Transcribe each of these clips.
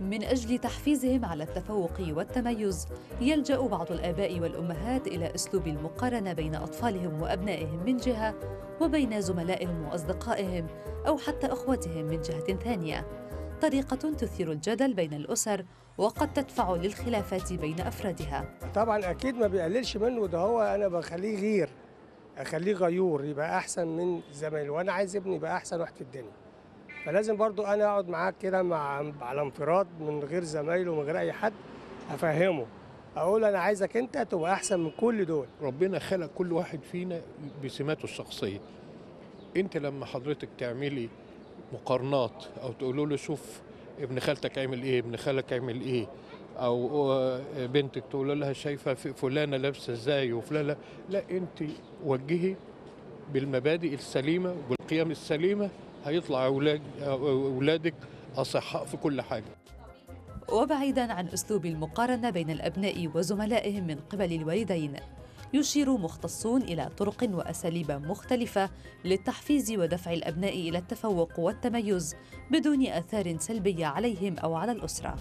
من أجل تحفيزهم على التفوق والتميز يلجأ بعض الآباء والأمهات إلى أسلوب المقارنة بين أطفالهم وأبنائهم من جهة وبين زملائهم وأصدقائهم أو حتى أخوتهم من جهة ثانية طريقة تثير الجدل بين الأسر وقد تدفع للخلافات بين أفرادها طبعا اكيد ما بيقللش منه ده هو انا بخليه غير اخليه غيور يبقى احسن من زمايله وانا عايز ابني يبقى احسن واحد في الدنيا فلازم برضو انا اقعد معاه كده مع على انفراد من غير زمايله ومن غير اي حد افهمه اقول انا عايزك انت تبقى احسن من كل دول ربنا خلق كل واحد فينا بسماته الشخصية انت لما حضرتك تعملي مقارنات او تقولوا له شوف ابن خالتك عمل ايه ابن خالك عمل ايه او آه، بنتك تقول لها شايفه ف- فلانه لابسه ازاي وفلانه لا انت وجهي بالمبادئ السليمه والقيم السليمه هيطلع اولاد اولادك اصحاء في كل حاجه وبعيدا عن اسلوب المقارنه بين الابناء وزملائهم من قبل الوالدين يشير مختصون الى طرق واساليب مختلفه للتحفيز ودفع الابناء الى التفوق والتميز بدون اثار سلبيه عليهم او على الاسره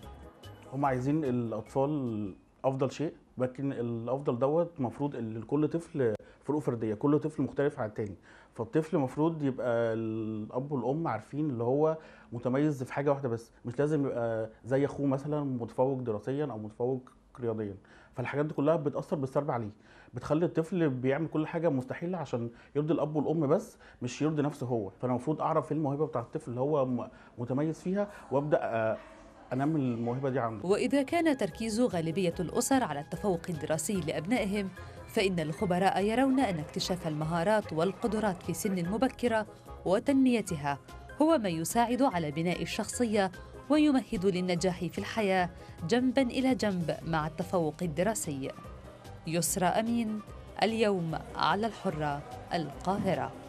هم عايزين الاطفال افضل شيء لكن الافضل دوت المفروض ان لكل طفل فروق فرديه كل طفل مختلف عن التاني فالطفل المفروض يبقى الاب والام عارفين اللي هو متميز في حاجه واحده بس مش لازم يبقى زي اخوه مثلا متفوق دراسيا او متفوق رياضيا فالحاجات دي كلها بتاثر بالسلب عليه بتخلي الطفل بيعمل كل حاجه مستحيله عشان يرضي الاب والام بس مش يرضي نفسه هو فانا المفروض اعرف ايه الموهبه بتاعه الطفل اللي هو م- متميز فيها وابدا آه، انمي الموهبه دي عنده واذا كان تركيز غالبيه الاسر على التفوق الدراسي لابنائهم فان الخبراء يرون ان اكتشاف المهارات والقدرات في سن مبكره وتنميتها هو ما يساعد على بناء الشخصيه ويمهد للنجاح في الحياه جنبا الى جنب مع التفوق الدراسي يسرى امين اليوم على الحره القاهره